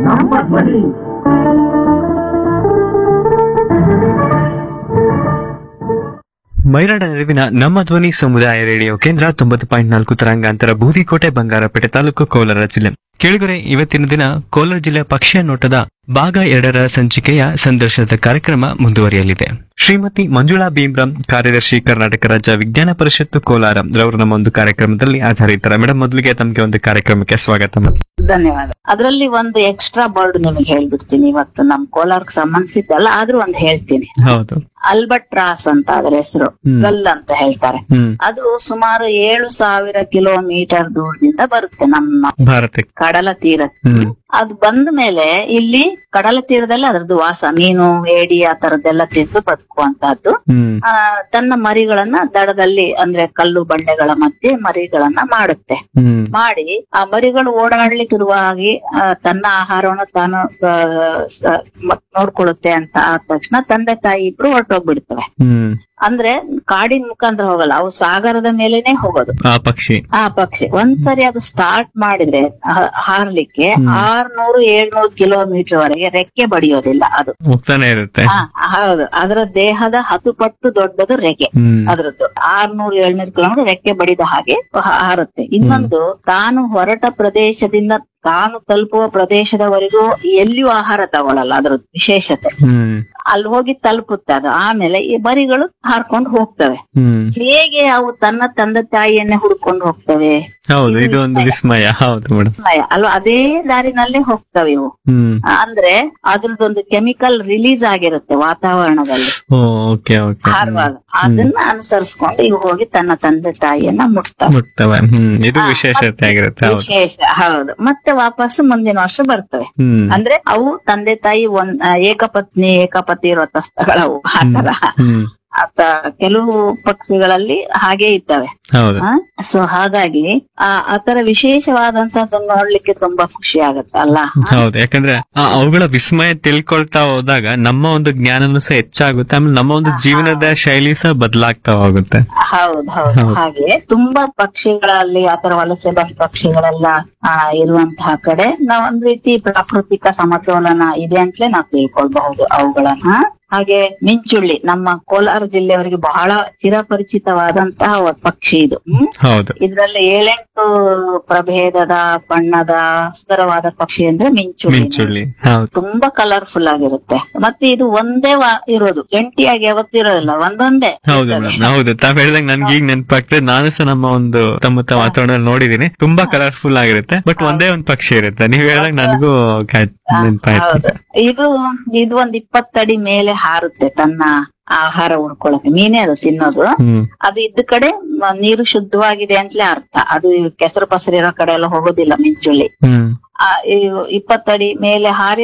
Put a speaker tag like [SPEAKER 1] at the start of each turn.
[SPEAKER 1] ನಮ್ಮ ಧ್ವನಿ
[SPEAKER 2] ಮೈರಾಡ ನೆರವಿನ ನಮ್ಮ ಧ್ವನಿ ಸಮುದಾಯ ರೇಡಿಯೋ ಕೇಂದ್ರ ತೊಂಬತ್ತು ಪಾಯಿಂಟ್ ನಾಲ್ಕು ತರಂಗಾಂತರ ಬೂದಿಕೋಟೆ ಬಂಗಾರಪೇಟೆ ತಾಲೂಕು ಕೋಲಾರ ಜಿಲ್ಲೆ ಕೇಳಿದರೆ ಇವತ್ತಿನ ದಿನ ಕೋಲಾರ ಜಿಲ್ಲೆ ಪಕ್ಷಿಯ ನೋಟದ ಭಾಗ ಎರಡರ ಸಂಚಿಕೆಯ ಸಂದರ್ಶನದ ಕಾರ್ಯಕ್ರಮ ಮುಂದುವರಿಯಲಿದೆ ಶ್ರೀಮತಿ ಮಂಜುಳಾ ಭೀಮ್ರಾಮ್ ಕಾರ್ಯದರ್ಶಿ ಕರ್ನಾಟಕ ರಾಜ್ಯ ವಿಜ್ಞಾನ ಪರಿಷತ್ತು ಕೋಲಾರ ರವರು ನಮ್ಮ ಒಂದು ಕಾರ್ಯಕ್ರಮದಲ್ಲಿ ಹಾಜರಿದ್ದಾರೆ ಮೇಡಮ್ ಮೊದಲಿಗೆ ತಮಗೆ ಒಂದು ಕಾರ್ಯಕ್ರಮಕ್ಕೆ ಸ್ವಾಗತ madam.
[SPEAKER 3] ಧನ್ಯವಾದ ಅದರಲ್ಲಿ ಒಂದು ಎಕ್ಸ್ಟ್ರಾ ಬರ್ಡ್ ನಿಮಗೆ ಹೇಳ್ಬಿಡ್ತೀನಿ ಇವತ್ತು ನಮ್ ಕೋಲಾರಕ್ಕೆ ಸಂಬಂಧಿಸಿದ್ದಲ್ಲ ಆದ್ರೂ ಒಂದು ಹೇಳ್ತೀನಿ
[SPEAKER 2] ಹೌದು
[SPEAKER 3] ಅಲ್ಬಟ್ರಾಸ್ ಅಂತ ಅದರ ಹೆಸರು
[SPEAKER 2] ಹ್ಮ್.
[SPEAKER 3] ಗಲ್ ಅಂತ ಹೇಳ್ತಾರೆ
[SPEAKER 2] ಹ್ಮ್
[SPEAKER 3] ಅದು ಸುಮಾರು ಏಳು ಸಾವಿರ ಕಿಲೋಮೀಟರ್ ದೂರದಿಂದ ಬರುತ್ತೆ ನಮ್ಮ
[SPEAKER 2] ಭಾರತಕ್ಕೆ
[SPEAKER 3] ಕಡಲ ತೀರಕ್ಕೆ
[SPEAKER 2] ಹ್ಮ್
[SPEAKER 3] ಅದು ಬಂದ ಮೇಲೆ ಇಲ್ಲಿ ಕಡಲ ತೀರದಲ್ಲಿ ಅದರದ್ದು ವಾಸ ಮೀನು ಏಡಿ ಆ ತರದ್ದೆಲ್ಲ ತಿಂದು ಬದುಕುವಂತಹದ್ದು
[SPEAKER 2] ಹ್ಮ್
[SPEAKER 3] ಆ, ತನ್ನ ಮರಿಗಳನ್ನ ದಡದಲ್ಲಿ ಅಂದ್ರೆ ಕಲ್ಲು ಬಂಡೆಗಳ ಮಧ್ಯೆ ಮರಿಗಳನ್ನ ಮಾಡುತ್ತೆ
[SPEAKER 2] ಹ್ಮ್
[SPEAKER 3] ಮಾಡಿ ಆ ಮರಿಗಳು ಓಡಾಡ್ಲಿಕ್ಕಿರುವ ಹಾಗೆ ಆ, ತನ್ನ ಆಹಾರವನ್ನು ತಾನು ಆ, ಸ- ಮ- ನೋಡ್ಕೊಳ್ಳುತ್ತೆ ಅಂತ ಆದ ತಕ್ಷಣ ತಂದೆ ತಾಯಿ ಇಬ್ರು ಹೊರಟೋಗ್ಬಿಡ್ತವೆ
[SPEAKER 2] ಹ್ಮ್
[SPEAKER 3] ಅಂದ್ರೆ ಕಾಡಿನ ಮುಖಾಂತರ ಹೋಗಲ್ಲ ಅವು ಸಾಗರದ ಮೇಲೇನೆ ಹೋಗೋದು
[SPEAKER 2] ಆ ಪಕ್ಷಿ
[SPEAKER 3] ಆ ಪಕ್ಷಿ ಒಂದ್ಸರಿ ಅದು ಸ್ಟಾರ್ಟ್ ಮಾಡಿದ್ರೆ ಹ- ಹಾರ್ಲಿಕ್ಕೆ
[SPEAKER 2] ಹ್ಮ್.
[SPEAKER 3] ಆರ್ನೂರು ಏಳ್ನೂರು ಕಿಲೋಮೀಟರ್ ವರೆಗೆ ರೆಕ್ಕೆ ಬಡಿಯೋದಿಲ್ಲ ಅದು
[SPEAKER 2] ಹೋಗ್ತಾನೆ ಇರುತ್ತೆ
[SPEAKER 3] ಹಾ ಹೌದು ಅದರ ದೇಹದ ಹತ್ತು ಪಟ್ಟು ದೊಡ್ಡದು ರೆಕ್ಕೆ
[SPEAKER 2] ಹ್ಮ್
[SPEAKER 3] ಅದ್ರದ್ದು ಆರ್ನೂರು ಏಳ್ನೂರು ಕಿಲೋಮೀಟರ್ ರೆಕ್ಕೆ ಬಡಿದ ಹಾಗೆ ಹ- ಹಾರುತ್ತೆ ಇನ್ನೊಂದು ತಾನು ಹೊರಟ ಪ್ರದೇಶದಿಂದ ತಾನು ತಲುಪುವ ಪ್ರದೇಶದವರೆಗೂ ಎಲ್ಲಿಯೂ ಆಹಾರ ತಗೊಳಲ್ಲ ಅದ್ರದ್ದು ವಿಶೇಷತೆ
[SPEAKER 2] ಹ್ಮ್
[SPEAKER 3] ಅಲ್ಲಿ ಹೋಗಿ ತಲುಪುತ್ತೆ ಅದು ಆಮೇಲೆ ಈ ಮರಿಗಳು ಹಾರ್ಕೊಂಡು ಹೋಗ್ತವೆ
[SPEAKER 2] ಹ್ಮ್
[SPEAKER 3] ಹೇಗೆ ಅವು ತನ್ನ ತಂದೆ ತಾಯಿಯನ್ನೇ ಹುಡ್ಕೊಂಡು ಹೋಗ್ತವೆ
[SPEAKER 2] ಹೌದು ಇದು ಒಂದು ವಿಸ್ಮಯ ಹೌದು ಮೇಡಮ್
[SPEAKER 3] ವಿಸ್ಮಯ. ಅಲ್ವಾ ಅದೇ ದಾರಿನಲ್ಲೇ ಹೋಗ್ತವೆ ಇವು
[SPEAKER 2] ಹ್ಮ್
[SPEAKER 3] ಅಂದ್ರೆ ಅದ್ರದ್ದೊಂದು ಕೆಮಿಕಲ್ ರಿಲೀಸ್ ಆಗಿರುತ್ತೆ ವಾತಾವರಣದಲ್ಲಿ
[SPEAKER 2] ಓ ಓಕೆ ಓಕೆ
[SPEAKER 3] ಹಾರುವಾಗ ಅದನ್ನ ಅನುಸರಿಸ್ಕೊಂಡು ಇವು ಹೋಗಿ ತನ್ನ ತಂದೆ ತಾಯಿಯನ್ನ ಮುಟ್ತವೆ
[SPEAKER 2] ಮುಟ್ತವೆ ಹ್ಮ್ ಇದು
[SPEAKER 3] ಹಾ,
[SPEAKER 2] ವಿಶೇಷತೆ ಆಗಿರುತ್ತೆ ಹೌದು
[SPEAKER 3] ವಿಶೇಷ ಹೌದು ಮತ್ತೆ ವಾಪಸ್ ಮುಂದಿನ ವರ್ಷ ಬರ್ತವೆ
[SPEAKER 2] ಹ್ಮ್
[SPEAKER 3] ಅಂದ್ರೆ ಅವು ತಂದೆ ತಾಯಿ ಒಂದ್ ಆ, ಏಕಪತ್ನಿ ಏಕಪತಿ ವ್ರತಸ್ಥಗಳವು ಆತರ
[SPEAKER 2] ಹ್ಮ್
[SPEAKER 3] ಆತ ಕೆಲವು ಪಕ್ಷಿಗಳಲ್ಲಿ ಹಾಗೆ ಇರ್ತವೆ
[SPEAKER 2] ಹೌದು
[SPEAKER 3] ಸೊ ಹಾಗಾಗಿ ಆ ಆತರ ವಿಶೇಷವಾದಂತದನ್ನ ನೋಡ್ಲಿಕ್ಕೆ ತುಂಬಾ ಖುಷಿ ಆಗತ್ತೆ ಅಲ್ಲ
[SPEAKER 2] ಹೌದು ಯಾಕಂದ್ರೆ ಆ ಅವುಗಳ ವಿಸ್ಮಯ ತಿಳ್ಕೊಳ್ತಾ ಹೋದಾಗ ನಮ್ಮ ಒಂದು ಜ್ಞಾನನೂ ಸಹ ಹೆಚ್ಚಾಗುತ್ತೆ ಆಮೇಲೆ ನಮ್ಮ ಒಂದು ಜೀವನದ ಶೈಲಿ ಸಹ ಬದಲಾಗ್ತಾ ಹೋಗುತ್ತೆ
[SPEAKER 3] ಹೌದು ಹೌದು
[SPEAKER 2] ಹೌದು.
[SPEAKER 3] ಹಾಗೆ ತುಂಬಾ ಪಕ್ಷಿಗಳಲ್ಲಿ ಆತರ ವಲಸೆ ಬಂದ ಪಕ್ಷಿಗಳೆಲ್ಲ ಆ, ಇರುವಂತಹ ಕಡೆ ನಾವ್ ಒಂದ್ ರೀತಿ ಪ್ರಾಕೃತಿಕ ಸಮತೋಲನ ಇದೆ ಅಂತಲೇ ನಾವು ತಿಳ್ಕೊಳ್ಬಹುದು ಅವುಗಳನ್ನ ಹಾಗೆ ಮಿಂಚುಳ್ಳಿ ನಮ್ಮ ಕೋಲಾರ ಜಿಲ್ಲೆಯವರಿಗೆ ಬಹಳ ಚಿರಪರಿಚಿತವಾದಂತಹ ಒಂದ್ ಪಕ್ಷಿ ಇದು ಹ್ಮ್
[SPEAKER 2] ಹೌದು
[SPEAKER 3] ಇದ್ರಲ್ಲಿ ಏಳೆಂಟು ಪ್ರಭೇದದ ಬಣ್ಣದ ಸುಂದರವಾದ ಪಕ್ಷಿ ಅಂದ್ರೆ ಮಿಂಚುಳ್ಳಿ
[SPEAKER 2] ಮಿಂಚುಳ್ಳಿ ಹೌದು
[SPEAKER 3] ತುಂಬಾ ಕಲರ್ಫುಲ್ ಆಗಿರುತ್ತೆ ಮತ್ತೆ ಇದು ಒಂದೇ ವಾ- ಇರೋದು ಜಂಟಿಯಾಗಿ ಯಾವತ್ತಿರೋದಿಲ್ಲ ಒಂದೊಂದೇ
[SPEAKER 2] ಹೌದು
[SPEAKER 3] ಇರ್ತದೆ.
[SPEAKER 2] ಮೇಡಮ್ ಹೌದು ತಾವ್ ಹೇಳ್ದಂಗ್ ನನ್ಗೆ ಈಗ ನೆನಪಾಗ್ತದೆ ನಾನು ಸಹ ನಮ್ಮ ಒಂದು ಸುತ್ತಮುತ್ತ ವಾತಾವರಣ ನೋಡಿದೀನಿ ತುಂಬಾ ಕಲರ್ಫುಲ್ ಆಗಿರುತ್ತೆ ಬಟ್ ಒಂದೇ ಒಂದ್ ಪಕ್ಷಿ ಇರುತ್ತೆ ನೀವ್ ಹೇಳ್ದಂಗ್ ನನಗೂ ನೆನಪಾಯ್ತು
[SPEAKER 3] ಹೌದು ಇದು ಇದು ಒಂದ್ ಇಪ್ಪತ್ತಡಿ ಮೇಲೆ ಹಾರುತ್ತೆ ತನ್ನ ಆಹಾರ ಉಳ್ಕೊಳಕ್ಕೆ ಮೀನೇ ಅದು ತಿನ್ನೋದು
[SPEAKER 2] ಹ್ಮ್
[SPEAKER 3] ಅದು ಇದ್ದ ಕಡೆ ಮ- ನೀರು ಶುದ್ಧವಾಗಿದೆ ಅಂತಲೇ ಅರ್ಥ ಅದು ಕೆಸರು ಪಸರು ಇರೋ ಕಡೆ ಎಲ್ಲ ಹೋಗೋದಿಲ್ಲ ಮಿಂಚುಳ್ಳಿ
[SPEAKER 2] ಹ್ಮ್
[SPEAKER 3] ಆ, ಈ ಇಪ್ಪತ್ತಡಿ ಮೇಲೆ ಹಾರಿ